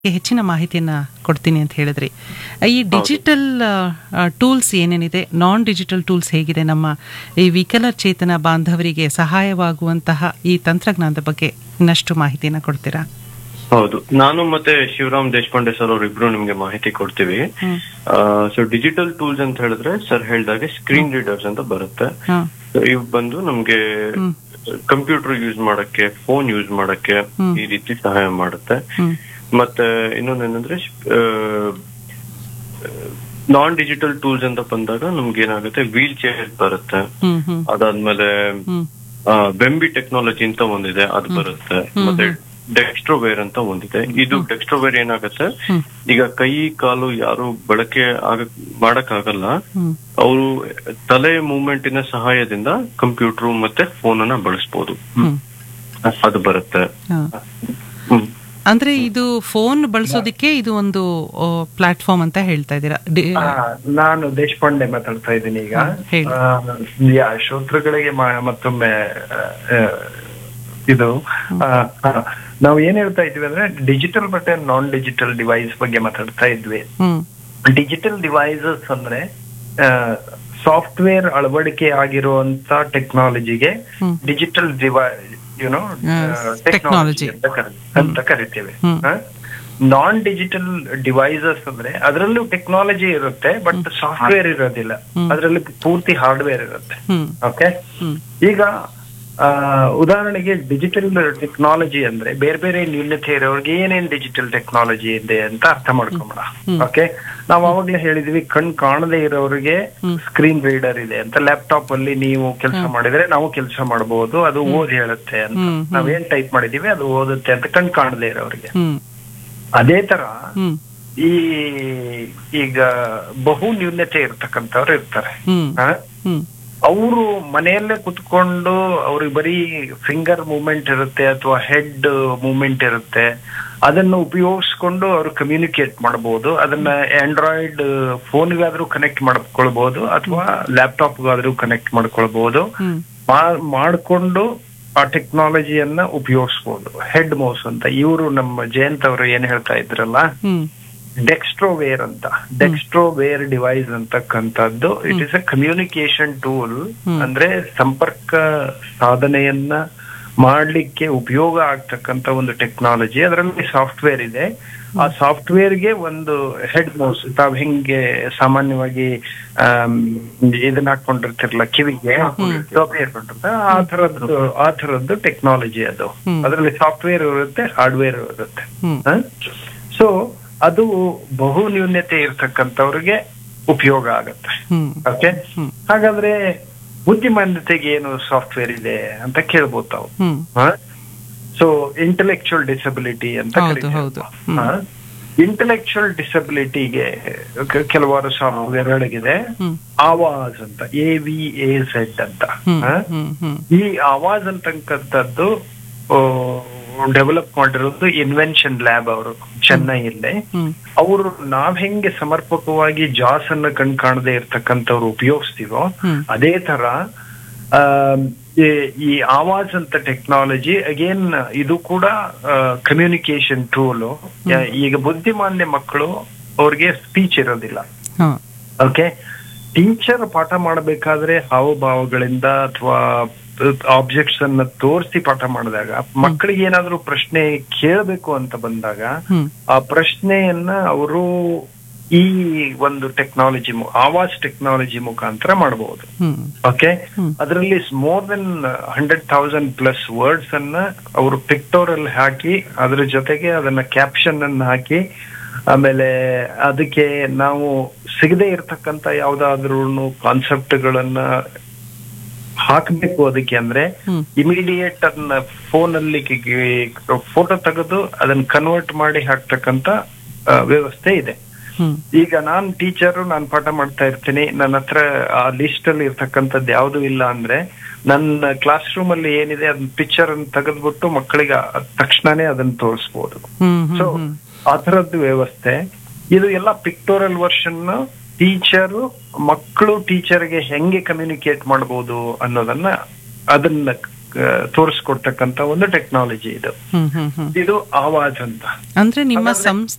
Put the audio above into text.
ಹೆಚ್ಚಿನ ಮಾಹಿತಿಯನ್ನ ಕೊಡ್ತೀನಿ ಅಂತ ಹೇಳಿದ್ರಿ ಈ ಡಿಜಿಟಲ್ ಟೂಲ್ಸ್ ಏನೇನಿದೆ ನಾನ್ ಡಿಜಿಟಲ್ ಟೂಲ್ಸ್ ಹೇಗಿದೆ ನಮ್ಮ ಈ ವಿಕಲಚೇತನ ಬಾಂಧವರಿಗೆ ಸಹಾಯವಾಗುವಂತಹ ಈ ತಂತ್ರಜ್ಞಾನದ ಬಗ್ಗೆ ಇನ್ನಷ್ಟು ಮಾಹಿತಿಯನ್ನ ಕೊಡ್ತೀರಾ ಹೌದು ನಾನು ಮತ್ತೆ ಶಿವರಾಮ್ ದೇಶಪಾಂಡೆ ಸರ್ ಅವರಿಬ್ರು ನಿಮ್ಗೆ ಮಾಹಿತಿ ಕೊಡ್ತೀವಿ ಹ್ಮ್. ಸೊ ಡಿಜಿಟಲ್ ಟೂಲ್ಸ್ ಅಂತ ಹೇಳಿದ್ರೆ ಸರ್ ಹೇಳ್ದಾಗೆ ಸ್ಕ್ರೀನ್ ರೀಡರ್ಸ್ ಅಂತ ಬರುತ್ತೆ ಹಾ So, ಇವ್ ಬಂದು ನಮ್ಗೆ ಹ್ಮ್. ಕಂಪ್ಯೂಟರ್ ಯೂಸ್ ಮಾಡಕ್ಕೆ ಫೋನ್ ಯೂಸ್ ಮಾಡಕ್ಕೆ ಹ್ಮ್. ಈ ರೀತಿ ಸಹಾಯ ಮಾಡುತ್ತೆ ಹ್ಮ್ ಮತ್ತೆ ಇನ್ನೊಂದೇನಂದ್ರೆ ನಾನ್ ಡಿಜಿಟಲ್ ಟೂಲ್ಸ್ ಅಂತ ಬಂದಾಗ ನಮ್ಗೆ ಏನಾಗುತ್ತೆ ವೀಲ್ ಚೇರ್ ಬರುತ್ತೆ ಹ್ಮ್ ಹ್ಮ್ ಅದಾದ್ಮೇಲೆ ಹ್ಮ್ ಬೆಂಬಿ ಟೆಕ್ನಾಲಜಿ ಅಂತ ಒಂದಿದೆ ಅದು ಬರುತ್ತೆ ಮತ್ತೆ ಡೆಕ್ಸ್ಟ್ರೋವೇರ್ ಅಂತ ಒಂದಿದೆ ಇದು ಡೆಕ್ಸ್ಟ್ರೋವೇರ್ ಏನಾಗುತ್ತೆ ಹ್ಮ್. ಈಗ ಕೈ ಕಾಲು ಯಾರು ಬಳಕೆ ಆಗ ಮಾಡಕ್ ಆಗಲ್ಲ ಹ್ಮ್ ಅವರು ತಲೆ ಮೂವ್ಮೆಂಟಿನ ಸಹಾಯದಿಂದ ಕಂಪ್ಯೂಟರ್ ಮತ್ತೆ ಫೋನ್ ಅನ್ನ ಬಳಸಬಹುದು ಹ್ಮ್ ಅದು ಬರುತ್ತೆ ಹಾ. ಹ್ಮ್. ಅಂದ್ರೆ ಇದು ಫೋನ್ ಬಳಸೋದಿಕ್ಕೆ ಇದು ಒಂದು ಪ್ಲಾಟ್ಫಾರ್ಮ್ ಅಂತ ಹೇಳ್ತಾ ಇದ್ದೀರಾ ಡಿ- ಆ, ನಾನು ದೇಶಪಾಂಡೆ ಮಾತಾಡ್ತಾ ಇದ್ದೀನಿ ಈಗ ಹ್ಮ್, ಹೇಳಿ. ಆ, ಯಾ, ಶ್ರೋತೃಗಳಿಗೆ ಮ- ಮತ್ತೊಮ್ಮೆ ಆ, ಆ, ಇದು ಆ, ಆ, ನಾವು ಏನ್ ಹೇಳ್ತಾ ಇದ್ವಿ ಅಂದ್ರೆ ಡಿಜಿಟಲ್ ಮತ್ತೆ ನಾನ್ ಡಿಜಿಟಲ್ ಡಿವೈಸ್ ಬಗ್ಗೆ ಮಾತಾಡ್ತಾ ಇದ್ವಿ ಹ್ಮ್ ಡಿಜಿಟಲ್ ಡಿವೈಸಸ್ ಅಂದ್ರೆ ಸಾಫ್ಟ್ವೇರ್ ಅಳವಡಿಕೆ ಆಗಿರುವಂತ ಟೆಕ್ನಾಲಜಿಗೆ ಹ್ಮ್. ಡಿಜಿಟಲ್ ಡಿವೈ ಯುನೋ technology. ಟೆಕ್ನಾಲಜಿ ಅಂತ ಕರಿ- ಅಂತ ಕರಿತೇವೆ ಹ್ಮ್. ನಾನ್ ಡಿಜಿಟಲ್ ಡಿವೈಸಸ್ ಅಂದ್ರೆ ಅದರಲ್ಲೂ ಟೆಕ್ನಾಲಜಿ ಇರುತ್ತೆ ಬಟ್ ಸಾಫ್ಟ್ವೇರ್ ಇರೋದಿಲ್ಲ ಹ್ಮ್. ಅದರಲ್ಲಿ ಪೂರ್ತಿ ಹಾರ್ಡ್ವೇರ್ ಇರುತ್ತೆ ಹ್ಮ್ ಓಕೆ ಹ್ಮ್ ಈಗ ಆ, ಉದಾಹರಣೆಗೆ ಡಿಜಿಟಲ್ ಟೆಕ್ನಾಲಜಿ ಅಂದ್ರೆ ಬೇರೆ ಬೇರೆ ನ್ಯೂನತೆ ಇರೋರಿಗೆ ಏನೇನ್ ಡಿಜಿಟಲ್ ಟೆಕ್ನಾಲಜಿ ಇದೆ ಅಂತ ಅರ್ಥ ಮಾಡ್ಕೊಂಬೋಣ ಓಕೆ ನಾವು ಅವಾಗ್ಲೇ ಹೇಳಿದ್ವಿ ಕಣ್ ಕಾಣದೇ ಇರೋರಿಗೆ ಸ್ಕ್ರೀನ್ ರೀಡರ್ ಇದೆ ಅಂತ ಲ್ಯಾಪ್ಟಾಪ್ ಅಲ್ಲಿ ನೀವು ಕೆಲಸ ಮಾಡಿದ್ರೆ ನಾವು ಕೆಲಸ ಮಾಡಬಹುದು ಅದು ಓದ್ ಹೇಳುತ್ತೆ ಅಂತ ಹ್ಮ್, ಹ್ಮ್. ನಾವೇನ್ ಟೈಪ್ ಮಾಡಿದೀವಿ ಅದು ಓದುತ್ತೆ ಅಂತ ಕಣ್ ಕಾಣದೇ ಇರೋರಿಗೆ ಹ್ಮ್ ಅದೇ ತರ ಹ್ಮ್ ಈ ಈಗ ಬಹು ನ್ಯೂನ್ಯತೆ ಇರ್ತಕ್ಕಂಥವ್ರು ಇರ್ತಾರೆ ಹ್ಮ್ ಹ? ಹ್ಮ್ ಅವರು ಮನೆಯಲ್ಲೇ ಕುತ್ಕೊಂಡು ಅವ್ರಿಗೆ ಬರೀ ಫಿಂಗರ್ ಮೂವ್ಮೆಂಟ್ ಇರುತ್ತೆ ಅಥವಾ ಹೆಡ್ ಮೂವ್ಮೆಂಟ್ ಇರುತ್ತೆ ಅದನ್ನು ಉಪಯೋಗಿಸ್ಕೊಂಡು ಅವರು ಕಮ್ಯುನಿಕೇಟ್ ಮಾಡಬಹುದು ಅದನ್ನ ಆಂಡ್ರಾಯ್ಡ್ ಫೋನ್ಗಾದ್ರೂ ಕನೆಕ್ಟ್ ಮಾಡ್ಕೊಳ್ಬಹುದು ಅಥವಾ ಲ್ಯಾಪ್ಟಾಪ್ಗಾದ್ರೂ ಕನೆಕ್ಟ್ ಮಾಡ್ಕೊಳ್ಬಹುದು ಹ್ಮ್ ಮಾ- ಮಾಡ್ಕೊಂಡು ಆ ಟೆಕ್ನಾಲಜಿಯನ್ನ ಉಪಯೋಗಿಸ್ಬೋದು ಹೆಡ್ ಮೌಸ್ ಅಂತ ಇವರು ನಮ್ಮ ಜಯಂತ್ ಅವರು ಏನ್ ಹೇಳ್ತಾ ಇದ್ರಲ್ಲ ಹ್ಮ್ ಡೆಕ್ಸ್ಟ್ರೋವೇರ್ ಅಂತ ಡೆಕ್ಸ್ಟ್ರೋವೇರ್ ಡಿವೈಸ್ ಅಂತಕ್ಕಂಥದ್ದು it is a communication tool ಅಂದ್ರೆ ಸಂಪರ್ಕ ಸಾಧನೆಯನ್ನ ಮಾಡ್ಲಿಕ್ಕೆ ಉಪಯೋಗ ಆಗ್ತಕ್ಕಂತ ಒಂದು ಟೆಕ್ನಾಲಜಿ ಅದರಲ್ಲಿ ಸಾಫ್ಟ್ವೇರ್ ಇದೆ ಆ ಸಾಫ್ಟ್ವೇರ್ ಗೆ ಒಂದು ಹೆಡ್ ಮೌಸ್ ತಾವ್ ಹೆಂಗೆ ಸಾಮಾನ್ಯವಾಗಿ ಆಮ್, ಇದನ್ನ ಹಾಕೊಂಡಿರ್ತಿರಲ್ಲ ಕಿವಿಗೆ ಟೋಪಿ ಹಾಕೊಂಡಿರ್ತಾರೆ ಆ ತರದ್ದು ಆ ತರದ್ದು ಟೆಕ್ನಾಲಜಿ ಅದು ಹ್ಮ್. ಅದರಲ್ಲಿ ಸಾಫ್ಟ್ವೇರ್ ಇರುತ್ತೆ ಹಾರ್ಡ್ವೇರ್ ಇರುತ್ತೆ ಹ್ಮ್ ಸೊ ಅದು ಬಹು ನ್ಯೂನ್ಯತೆ ಇರ್ತಕ್ಕಂಥವ್ರಿಗೆ ಉಪಯೋಗ ಆಗತ್ತೆ ಹ್ಮ್ ಓಕೆ ಹ್ಮ್. ಹಾಗಾದ್ರೆ ಬುದ್ಧಿಮಾನ್ಯತೆಗೆ ಏನು ಸಾಫ್ಟ್ವೇರ್ ಇದೆ ಅಂತ ಕೇಳ್ಬೋದು ತಾವು ಹ್ಮ್ ಸೊ ಇಂಟೆಲೆಕ್ಚುಯಲ್ ಡಿಸಬಿಲಿಟಿ ಅಂತ ಹೌದು, ಹೌದು. ಹ್ಮ್. ಇಂಟೆಲೆಕ್ಚುಯಲ್ ಡಿಸಬಿಲಿಟಿಗೆ ಕೆಲವಾರು ಸಾಫ್ಟ್ವೇರ್ ಒಳಗಿದೆ ಹ್ಮ್ ಆವಾಜ್ ಅಂತ ಎ ವಿ ಎ ಝೆಡ್ ಅಂತ ಹ್ಮ್ ಹ? ಹ್ಮ್ ಹ್ಮ್ ಈ ಆವಾಜ್ ಅಂತಕ್ಕಂಥದ್ದು ಡೆವಲಪ್ ಮಾಡಿರೋದು ಇನ್ವೆನ್ಷನ್ ಲ್ಯಾಬ್ ಅವರು ಚೆನ್ನೈಯಲ್ಲಿ ಹ್ಮ್ ಅವರು ನಾವ್ ಹೆಂಗೆ ಸಮರ್ಪಕವಾಗಿ ಜಾಸ್ ಅನ್ನ ಕಣ್ ಕಾಣದೆ ಇರ್ತಕ್ಕಂಥವ್ರು ಉಪಯೋಗಿಸ್ತೀವೋ ಹ್ಮ್. ಅದೇ ತರ ಆಮ್, ಈ- ಈ ಆವಾಜ್ ಅಂತ ಟೆಕ್ನಾಲಜಿ ಅಗೇನ್ ಇದು ಕೂಡ ಕಮ್ಯುನಿಕೇಶನ್ ಟೂಲ್ ಈಗ ಬುದ್ಧಿಮಾನ್ಯ ಮಕ್ಕಳು ಅವ್ರಿಗೆ ಸ್ಪೀಚ್ ಇರೋದಿಲ್ಲ ಹಾ ಓಕೆ ಟೀಚರ್ ಪಾಠ ಮಾಡಬೇಕಾದ್ರೆ ಹಾವಭಾವಗಳಿಂದ ಅಥವಾ ಆಬ್ಜೆಕ್ಟ್ಸ್ ಅನ್ನ ತೋರಿಸಿ ಪಾಠ ಮಾಡಿದಾಗ ಮಕ್ಕಳಿಗೆ ಏನಾದ್ರೂ ಪ್ರಶ್ನೆ ಕೇಳಬೇಕು ಅಂತ ಬಂದಾಗ ಹ್ಮ್ ಆ ಪ್ರಶ್ನೆಯನ್ನ ಅವರು ಈ ಒಂದು ಟೆಕ್ನಾಲಜಿ ಆವಾಜ್ ಟೆಕ್ನಾಲಜಿ ಮುಖಾಂತರ ಮಾಡಬಹುದು ಹ್ಮ್ ಓಕೆ ಹ್ಮ್. ಅದರಲ್ಲಿ more than hundred thousand plus words ಅನ್ನ ಅವರು ಪಿಕ್ಟೋರಲ್ ಹಾಕಿ ಅದ್ರ ಜೊತೆಗೆ ಅದನ್ನ ಕ್ಯಾಪ್ಷನ್ ಅನ್ನ ಹಾಕಿ ಆಮೇಲೆ ಅದಕ್ಕೆ ನಾವು ಸಿಗದೆ ಇರತಕ್ಕಂತ ಯಾವ್ದಾದ್ರು ಕಾನ್ಸೆಪ್ಟ್ಗಳನ್ನ ಹಾಕ್ಬೇಕು ಅದಕ್ಕೆ ಅಂದ್ರೆ ಹ್ಮ್. ಇಮಿಡಿಯೇಟ್ ಅದನ್ನ ಫೋನ್ ಅಲ್ಲಿ ಫೋಟೋ ತೆಗೆದು ಅದನ್ನ ಕನ್ವರ್ಟ್ ಮಾಡಿ ಹಾಕ್ತಕ್ಕಂತ ಆ, ವ್ಯವಸ್ಥೆ ಇದೆ ಹ್ಮ್ ಈಗ ನಾನ್ ಟೀಚರ್ ನಾನು ಪಾಠ ಮಾಡ್ತಾ ಇರ್ತೀನಿ ನನ್ನ ಹತ್ರ ಆ ಲಿಸ್ಟ್ ಅಲ್ಲಿ ಇರ್ತಕ್ಕಂಥದ್ದು ಯಾವ್ದು ಇಲ್ಲ ಅಂದ್ರೆ ನನ್ನ ಕ್ಲಾಸ್ ರೂಮ್ ಅಲ್ಲಿ ಏನಿದೆ ಅದನ್ನ ಪಿಕ್ಚರ್ ಅನ್ನು ತೆಗೆದ್ಬಿಟ್ಟು ಮಕ್ಕಳಿಗೆ ಆ- ತಕ್ಷಣನೇ ಅದನ್ನ ತೋರಿಸ್ಬೋದು ಹ್ಮ್ ಸೊ ಹ್ಮ್ ಹ್ಮ್ ಆ ತರದ್ದು ವ್ಯವಸ್ಥೆ ಇದು ಎಲ್ಲ ಪಿಕ್ಟೋರಲ್ ವರ್ಷನ್ ಟೀಚರು ಮಕ್ಕಳು ಟೀಚರ್ಗೆ ಹೆಂಗೆ ಕಮ್ಯುನಿಕೇಟ್ ಮಾಡಬಹುದು ಅನ್ನೋದನ್ನ ಅದನ್ನ ತೋರಿಸ್ಕೊಡ್ತಕ್ಕಂತ ಒಂದು ಟೆಕ್ನಾಲಜಿ ಇದು ಹ್ಮ್ ಹ್ಮ್ ಹ್ಮ್ ಇದು ಆವಾಜ್ ಅಂತ ಅಂದ್ರೆ ನಿಮ್ಮ ಸಂಸ್ಥೆ